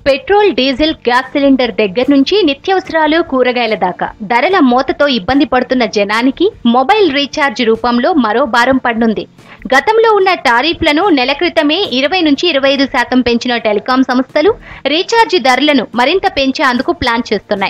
petrol diesel gas cylinder దగ్గర నుంచి నిత్యావసరాలు కూరగాయల దాకా ధరల మోతతో ఇబ్బంది పడుతున్న జనానికి మొబైల్ రీఛార్జ్ రూపంలో మరో భారం పడనుంది గతంలో ఉన్న టారిఫ్లను నెల క్రితమే ఇరవై నుంచి ఇరవై ఐదు శాతం పెంచిన టెలికాం సంస్థలు రీఛార్జ్ ధరలను మరింత పెంచేందుకు ప్లాన్ చేస్తున్నాయి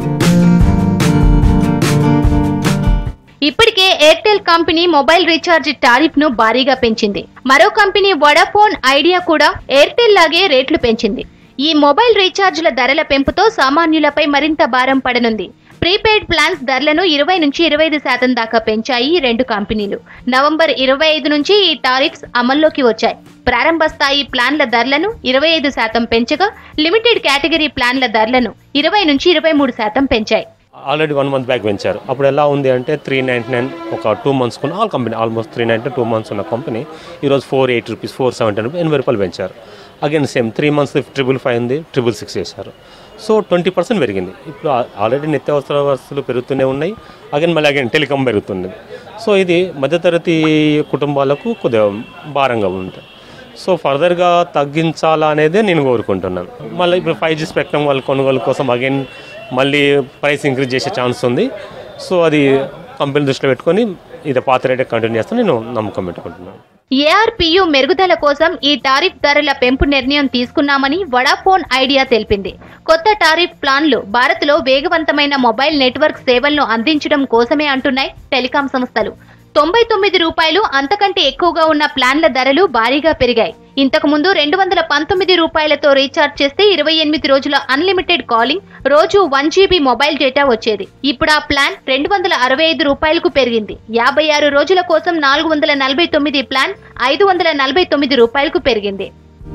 ఇప్పటికే Airtel company mobile recharge tariff ను భారీగా పెంచింది మరో కంపెనీ వడాఫోన్ ఐడియా కూడా ఎయిర్టెల్ లాగే రేట్లు పెంచింది ఈ మొబైల్ రీఛార్జ్ల ధరల పెంపుతో సామాన్యులపై మరింత భారం పడనుంది ప్రీపెయిడ్ ప్లాన్స్ ధరలను ఇరవై నుంచి ఇరవై ఐదు శాతం దాకా పెంచాయి ఈ రెండు కంపెనీలు నవంబర్ ఇరవై ఐదు నుంచి ఈ టారిఫ్స్ అమల్లోకి వచ్చాయి ప్రారంభ స్థాయి ప్లాన్ల ధరలను ఇరవై ఐదు శాతం పెంచగా లిమిటెడ్ కేటగిరీ ప్లాన్ల ధరలను ఇరవై నుంచి ఇరవై మూడు శాతం పెంచాయి ఆల్రెడీ వన్ మంత్ బ్యాక్ పెంచారు అప్పుడు ఎలా ఉంది అంటే త్రీ నైంటీ నైన్ ఒక టూ మంత్స్ కొన్న all company almost three ninety two months ఉన్న కంపెనీ ఈరోజు four eighty rupees four seventy rupees ఎనభై రూపాయలు పెంచారు again same three months triple five ఉంది ట్రిపుల్ సిక్స్ చేశారు సో ట్వంటీ పర్సెంట్ పెరిగింది ఇప్పుడు ఆల్రెడీ నిత్యావసర వస్తువులు పెరుగుతూనే ఉన్నాయి అగైన్ మళ్ళీ అగైన్ టెలికాం పెరుగుతున్నది సో ఇది మధ్యతరగతి కుటుంబాలకు కొద్దిగా భారంగా ఉంటుంది సో ఫర్దర్గా తగ్గించాలా అనేదే నేను కోరుకుంటున్నాను మళ్ళీ ఇప్పుడు ఫైవ్ జీ స్పెక్ట్రమ్ వాళ్ళ కొనుగోలు కోసం అగైన్ మళ్ళీ ప్రైస్ ఇంక్రీజ్ చేసే ఛాన్స్ ఉంది సో అది కంపెనీ దృష్టిలో పెట్టుకొని ఇది పాత రేటే కంటిన్యూ చేస్తాను నేను నమ్మకం పెట్టుకుంటున్నాను ఏఆర్పియు మెరుగుదల కోసం ఈ టారిఫ్ ధరల పెంపు నిర్ణయం తీసుకున్నామని వడాఫోన్ ఐడియా తెలిపింది కొత్త టారిఫ్ ప్లాన్లు భారత్లో వేగవంతమైన మొబైల్ నెట్వర్క్ సేవలను అందించడం కోసమే అంటున్నాయి టెలికాం సంస్థలు తొంభై తొమ్మిది రూపాయలు అంతకంటే ఎక్కువగా ఉన్న ప్లాన్ల ధరలు భారీగా పెరిగాయి ఇంతకు ముందు రెండు వందల పంతొమ్మిది రూపాయలతో రీఛార్జ్ చేస్తే ఇరవై ఎనిమిది రోజుల అన్లిమిటెడ్ కాలింగ్ రోజు వన్ జీబీ మొబైల్ డేటా వచ్చేది ఇప్పుడు ఆ ప్లాన్ రెండు వందల అరవై ఐదు రూపాయలకు పెరిగింది యాభై ఆరు రోజుల కోసం నాలుగు వందల నలభై తొమ్మిది ప్లాన్ ఐదు వందల నలభై తొమ్మిది రూపాయలకు పెరిగింది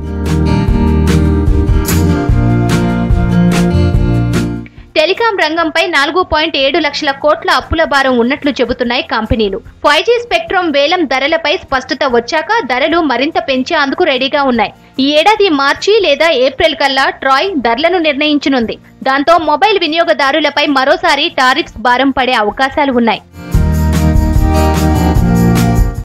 టెలికాం రంగంపై నాలుగు పాయింట్ ఏడు లక్షల కోట్ల అప్పుల భారం ఉన్నట్లు చెబుతున్నాయి కంపెనీలు ఫైవ్ జీ స్పెక్ట్రమ్ వేలం ధరలపై స్పష్టత వచ్చాక ధరలు మరింత పెంచేందుకు రెడీగా ఉన్నాయి ఈ ఏడాది మార్చి లేదా ఏప్రిల్ కల్లా ట్రాయ్ ధరలను నిర్ణయించనుంది దాంతో మొబైల్ వినియోగదారులపై మరోసారి టారిఫ్స్ భారం పడే అవకాశాలు ఉన్నాయి